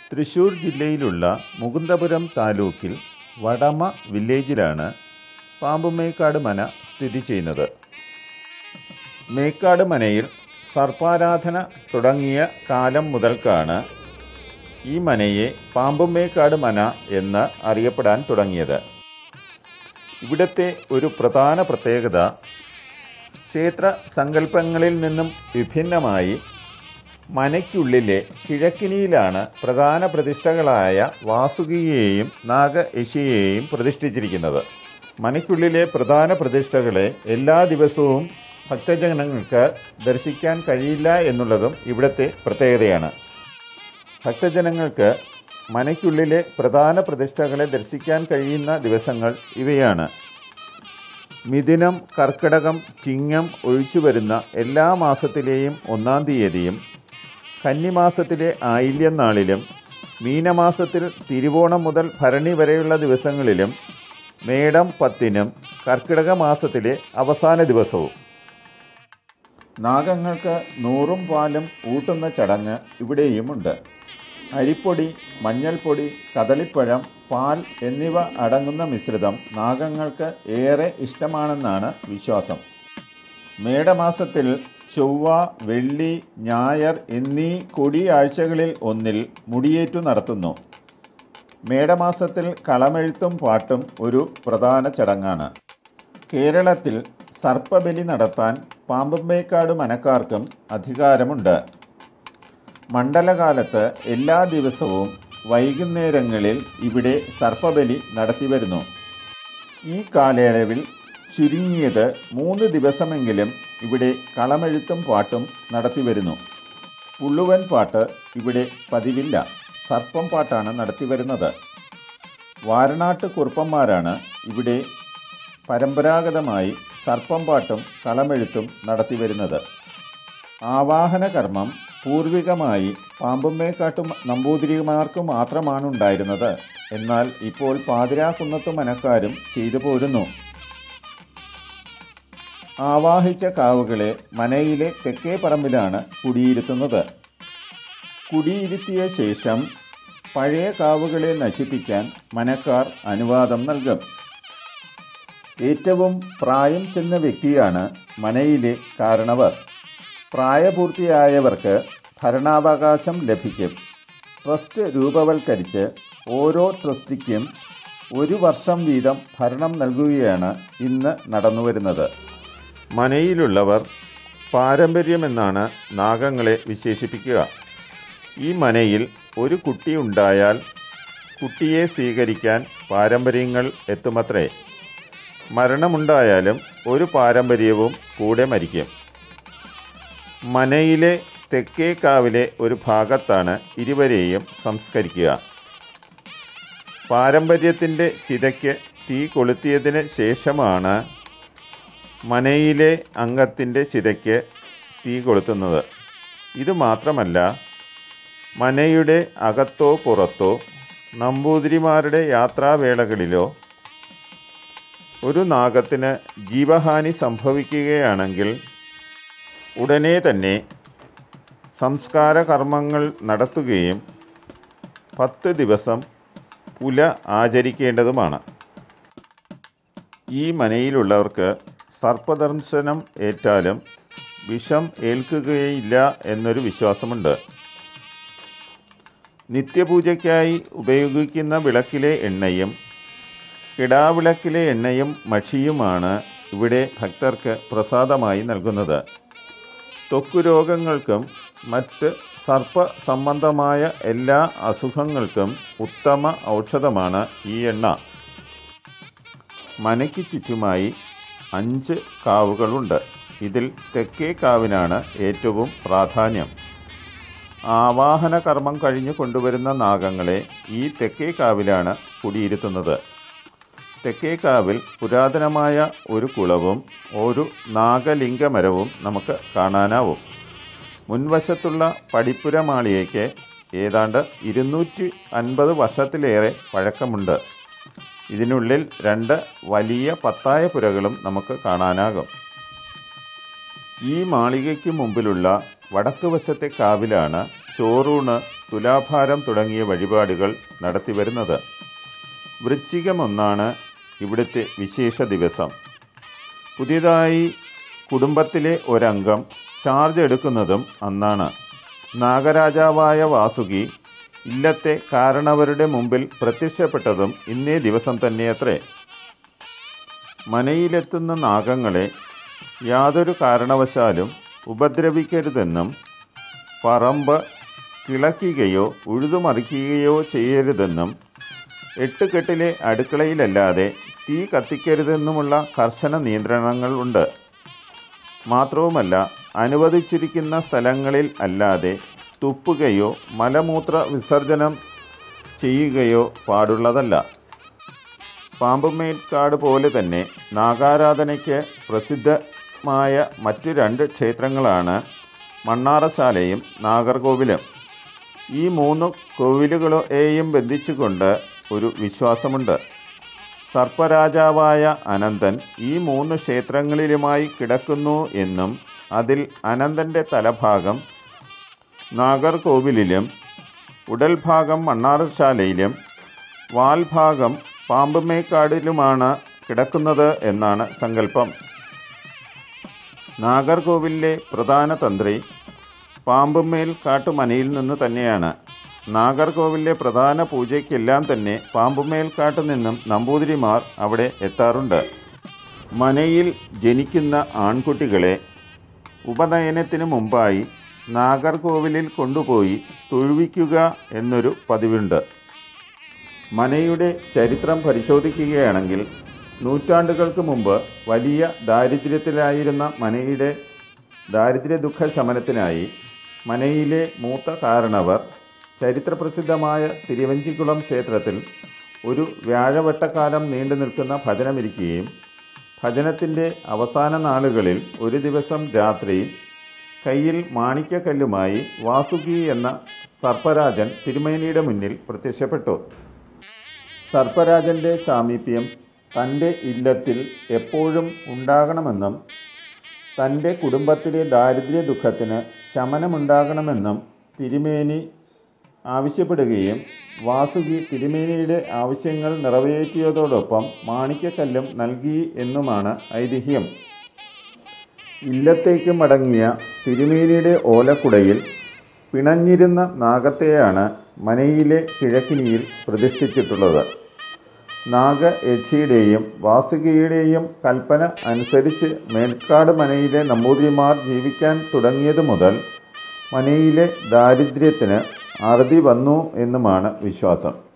തൃശ്ശൂർ ജില്ലയിലുള്ള മുകുന്ദപുരം താലൂക്കിൽ വടമ വില്ലേജിലാണ് പാമ്പുമേക്കാട് മന സ്ഥിതി ചെയ്യുന്നത് മേക്കാട് മനയിൽ സർപ്പാരാധന തുടങ്ങിയ കാലം മുതൽക്കാണ് ഈ മനയെ പാമ്പുമേക്കാട് മന എന്ന് അറിയപ്പെടാൻ തുടങ്ങിയത് ഇവിടുത്തെ ഒരു പ്രധാന പ്രത്യേകത ക്ഷേത്ര സങ്കല്പങ്ങളിൽ നിന്നും വിഭിന്നമായി മനയ്ക്കുള്ളിലെ കിഴക്കിനിയിലാണ് പ്രധാന പ്രതിഷ്ഠകളായ വാസുകിയെയും നാഗയശിയെയും പ്രതിഷ്ഠിച്ചിരിക്കുന്നത് മനയ്ക്കുള്ളിലെ പ്രധാന പ്രതിഷ്ഠകളെ എല്ലാ ദിവസവും ഭക്തജനങ്ങൾക്ക് ദർശിക്കാൻ കഴിയില്ല എന്നുള്ളതും ഇവിടുത്തെ പ്രത്യേകതയാണ് ഭക്തജനങ്ങൾക്ക് മനയ്ക്കുള്ളിലെ പ്രധാന പ്രതിഷ്ഠകളെ ദർശിക്കാൻ കഴിയുന്ന ദിവസങ്ങൾ ഇവയാണ് മിഥുനം കർക്കിടകം ചിങ്ങം ഒഴിച്ചു വരുന്ന എല്ലാ മാസത്തിലെയും ഒന്നാം തീയതിയും കന്നിമാസത്തിലെ ആയില്യം നാളിലും മീനമാസത്തിൽ തിരുവോണം മുതൽ ഭരണി വരെയുള്ള ദിവസങ്ങളിലും മേടം പത്തിനും കർക്കിടക മാസത്തിലെ അവസാന ദിവസവും നാഗങ്ങൾക്ക് നൂറും പാലും ഊട്ടുന്ന ചടങ്ങ് ഇവിടെയുമുണ്ട് അരിപ്പൊടി മഞ്ഞൾപ്പൊടി കദളിപ്പഴം പാൽ എന്നിവ അടങ്ങുന്ന മിശ്രിതം നാഗങ്ങൾക്ക് ഏറെ ഇഷ്ടമാണെന്നാണ് വിശ്വാസം മേടമാസത്തിൽ ചൊവ്വ വെള്ളി ഞായർ എന്നീ കൊടിയാഴ്ചകളിൽ ഒന്നിൽ മുടിയേറ്റു നടത്തുന്നു മേടമാസത്തിൽ കളമെഴുത്തും പാട്ടും ഒരു പ്രധാന ചടങ്ങാണ് കേരളത്തിൽ സർപ്പബലി നടത്താൻ പാമ്പമ്പേക്കാട് മനക്കാർക്കും അധികാരമുണ്ട് മണ്ഡലകാലത്ത് എല്ലാ ദിവസവും വൈകുന്നേരങ്ങളിൽ ഇവിടെ സർപ്പബലി നടത്തിവരുന്നു ഈ കാലയളവിൽ ചുരുങ്ങിയത് മൂന്ന് ദിവസമെങ്കിലും ഇവിടെ കളമെഴുത്തും പാട്ടും നടത്തിവരുന്നു പുള്ളുവൻ പാട്ട് ഇവിടെ പതിവില്ല സർപ്പം പാട്ടാണ് നടത്തിവരുന്നത് വാരണാട്ട് കുറുപ്പന്മാരാണ് ഇവിടെ പരമ്പരാഗതമായി സർപ്പം പാട്ടും കളമെഴുത്തും നടത്തിവരുന്നത് ആവാഹന കർമ്മം പൂർവികമായി പാമ്പുമ്മേക്കാട്ടു നമ്പൂതിരിമാർക്ക് മാത്രമാണ് ഉണ്ടായിരുന്നത് എന്നാൽ ഇപ്പോൾ പാതിരാക്കുന്നത്ത് മനക്കാരും ചെയ്തു പോരുന്നു ആവാഹിച്ച കാവുകളെ മനയിലെ തെക്കേ പറമ്പിലാണ് കുടിയിരുത്തുന്നത് കുടിയിരുത്തിയ ശേഷം പഴയ കാവുകളെ നശിപ്പിക്കാൻ മനക്കാർ അനുവാദം നൽകും ഏറ്റവും പ്രായം ചെന്ന വ്യക്തിയാണ് മനയിലെ കാരണവർ പ്രായപൂർത്തിയായവർക്ക് ഭരണാവകാശം ലഭിക്കും ട്രസ്റ്റ് രൂപവൽക്കരിച്ച് ഓരോ ട്രസ്റ്റിക്കും ഒരു വർഷം വീതം ഭരണം നൽകുകയാണ് ഇന്ന് നടന്നുവരുന്നത് മനയിലുള്ളവർ പാരമ്പര്യമെന്നാണ് നാഗങ്ങളെ വിശേഷിപ്പിക്കുക ഈ മനയിൽ ഒരു കുട്ടി ഉണ്ടായാൽ കുട്ടിയെ സ്വീകരിക്കാൻ പാരമ്പര്യങ്ങൾ എത്തുമത്രേ മരണമുണ്ടായാലും ഒരു പാരമ്പര്യവും കൂടെ മരിക്കും മനയിലെ തെക്കേക്കാവിലെ ഒരു ഭാഗത്താണ് ഇരുവരെയും സംസ്കരിക്കുക പാരമ്പര്യത്തിൻ്റെ ചിതയ്ക്ക് തീ കൊളുത്തിയതിന് ശേഷമാണ് മനയിലെ അംഗത്തിൻ്റെ ചിതയ്ക്ക് തീ കൊളുത്തുന്നത് ഇത് മാത്രമല്ല മനയുടെ അകത്തോ പുറത്തോ നമ്പൂതിരിമാരുടെ യാത്രാവേളകളിലോ ഒരു നാഗത്തിന് ജീവഹാനി സംഭവിക്കുകയാണെങ്കിൽ ഉടനെ തന്നെ സംസ്കാര കർമ്മങ്ങൾ നടത്തുകയും പത്ത് ദിവസം പുല ആചരിക്കേണ്ടതുമാണ് ഈ മനയിലുള്ളവർക്ക് സർപ്പദർശനം ഏറ്റാലും വിഷം ഏൽക്കുകയില്ല എന്നൊരു വിശ്വാസമുണ്ട് നിത്യപൂജയ്ക്കായി ഉപയോഗിക്കുന്ന വിളക്കിലെ എണ്ണയും കിടാവിളക്കിലെ എണ്ണയും മഷിയുമാണ് ഇവിടെ ഭക്തർക്ക് പ്രസാദമായി നൽകുന്നത് ത്വക്ക് രോഗങ്ങൾക്കും മറ്റ് സർപ്പ സംബന്ധമായ എല്ലാ അസുഖങ്ങൾക്കും ഉത്തമ ഔഷധമാണ് ഈ എണ്ണ മനയ്ക്ക് ചുറ്റുമായി അഞ്ച് കാവുകളുണ്ട് ഇതിൽ തെക്കേ കാവിനാണ് ഏറ്റവും പ്രാധാന്യം ആവാഹന കർമ്മം കഴിഞ്ഞ് കൊണ്ടുവരുന്ന നാഗങ്ങളെ ഈ തെക്കേ കാവിലാണ് കുടിയിരുത്തുന്നത് തെക്കേക്കാവിൽ പുരാതനമായ ഒരു കുളവും ഒരു നാഗലിംഗമരവും നമുക്ക് കാണാനാവും മുൻവശത്തുള്ള പടിപ്പുര മാളികയ്ക്ക് ഏതാണ്ട് ഇരുന്നൂറ്റി അൻപത് വർഷത്തിലേറെ പഴക്കമുണ്ട് ഇതിനുള്ളിൽ രണ്ട് വലിയ പത്തായ പുരകളും നമുക്ക് കാണാനാകും ഈ മാളികയ്ക്ക് മുമ്പിലുള്ള വടക്ക് വശത്തെ കാവിലാണ് ചോറൂണ് തുലാഭാരം തുടങ്ങിയ വഴിപാടുകൾ നടത്തിവരുന്നത് വൃശ്ചികമൊന്നാണ് ഇവിടുത്തെ വിശേഷ ദിവസം പുതിയതായി കുടുംബത്തിലെ ഒരംഗം ചാർജ് എടുക്കുന്നതും അന്നാണ് നാഗരാജാവായ വാസുകി ഇല്ലത്തെ കാരണവരുടെ മുമ്പിൽ പ്രത്യക്ഷപ്പെട്ടതും ഇന്നേ ദിവസം തന്നെയത്രേ മനയിലെത്തുന്ന നാഗങ്ങളെ യാതൊരു കാരണവശാലും ഉപദ്രവിക്കരുതെന്നും പറമ്പ് കിളയ്ക്കുകയോ ഉഴുതുമറിക്കുകയോ ചെയ്യരുതെന്നും എട്ടുകെട്ടിലെ അടുക്കളയിലല്ലാതെ തീ കത്തിക്കരുതെന്നുമുള്ള കർശന നിയന്ത്രണങ്ങൾ ഉണ്ട് മാത്രവുമല്ല അനുവദിച്ചിരിക്കുന്ന സ്ഥലങ്ങളിൽ അല്ലാതെ തുപ്പുകയോ മലമൂത്ര വിസർജനം ചെയ്യുകയോ പാടുള്ളതല്ല പാമ്പുമേൽക്കാട് പോലെ തന്നെ നാഗാരാധനയ്ക്ക് പ്രസിദ്ധമായ മറ്റു രണ്ട് ക്ഷേത്രങ്ങളാണ് മണ്ണാറശാലയും നാഗർകോവിലും ഈ മൂന്ന് കോവിലുകളെയും ബന്ധിച്ചുകൊണ്ട് ഒരു വിശ്വാസമുണ്ട് സർപ്പരാജാവായ അനന്തൻ ഈ മൂന്ന് ക്ഷേത്രങ്ങളിലുമായി കിടക്കുന്നു എന്നും അതിൽ അനന്തൻ്റെ തലഭാഗം നാഗർകോവിലിലും ഉടൽഭാഗം മണ്ണാറശാലയിലും വാൽഭാഗം പാമ്പുമേക്കാടിലുമാണ് കിടക്കുന്നത് എന്നാണ് സങ്കല്പം നാഗർകോവിലിലെ പ്രധാന തന്ത്രി പാമ്പുമേൽ കാട്ടുമനയിൽ നിന്ന് തന്നെയാണ് നാഗർകോവിലിലെ പ്രധാന പൂജയ്ക്കെല്ലാം തന്നെ പാമ്പുമേൽ കാട്ടു നിന്നും നമ്പൂതിരിമാർ അവിടെ എത്താറുണ്ട് മനയിൽ ജനിക്കുന്ന ആൺകുട്ടികളെ ഉപനയനത്തിന് മുമ്പായി നാഗർകോവിലിൽ കൊണ്ടുപോയി തൊഴുവിക്കുക എന്നൊരു പതിവുണ്ട് മനയുടെ ചരിത്രം പരിശോധിക്കുകയാണെങ്കിൽ നൂറ്റാണ്ടുകൾക്ക് മുമ്പ് വലിയ ദാരിദ്ര്യത്തിലായിരുന്ന മനയുടെ ദാരിദ്ര്യ ദുഃഖ ശമനത്തിനായി മനയിലെ മൂത്ത കാരണവർ ചരിത്രപ്രസിദ്ധമായ തിരുവഞ്ചിക്കുളം ക്ഷേത്രത്തിൽ ഒരു വ്യാഴവട്ടക്കാലം നീണ്ടു നിൽക്കുന്ന ഭജനമിരിക്കുകയും ഭജനത്തിൻ്റെ അവസാന നാളുകളിൽ ഒരു ദിവസം രാത്രി കയ്യിൽ മാണിക്യക്കല്ലുമായി വാസുകി എന്ന സർപ്പരാജൻ തിരുമേനിയുടെ മുന്നിൽ പ്രത്യക്ഷപ്പെട്ടു സർപ്പരാജൻ്റെ സാമീപ്യം തൻ്റെ ഇല്ലത്തിൽ എപ്പോഴും ഉണ്ടാകണമെന്നും തൻ്റെ കുടുംബത്തിലെ ദാരിദ്ര്യ ദുഃഖത്തിന് ശമനമുണ്ടാകണമെന്നും തിരുമേനി ആവശ്യപ്പെടുകയും വാസുകി തിരുമേനിയുടെ ആവശ്യങ്ങൾ നിറവേറ്റിയതോടൊപ്പം മാണിക്യക്കല്ലും നൽകി എന്നുമാണ് ഐതിഹ്യം ഇല്ലത്തേക്ക് മടങ്ങിയ തിരുമേനിയുടെ ഓലക്കുടയിൽ പിണഞ്ഞിരുന്ന നാഗത്തെയാണ് മനയിലെ കിഴക്കിനിയിൽ പ്രതിഷ്ഠിച്ചിട്ടുള്ളത് നാഗ യക്ഷിയുടെയും വാസുകിയുടെയും കൽപ്പന അനുസരിച്ച് മേൽക്കാട് മനയിലെ നമ്പൂതിരിമാർ ജീവിക്കാൻ തുടങ്ങിയതു മുതൽ മനയിലെ ദാരിദ്ര്യത്തിന് അറുതി വന്നു എന്നുമാണ് വിശ്വാസം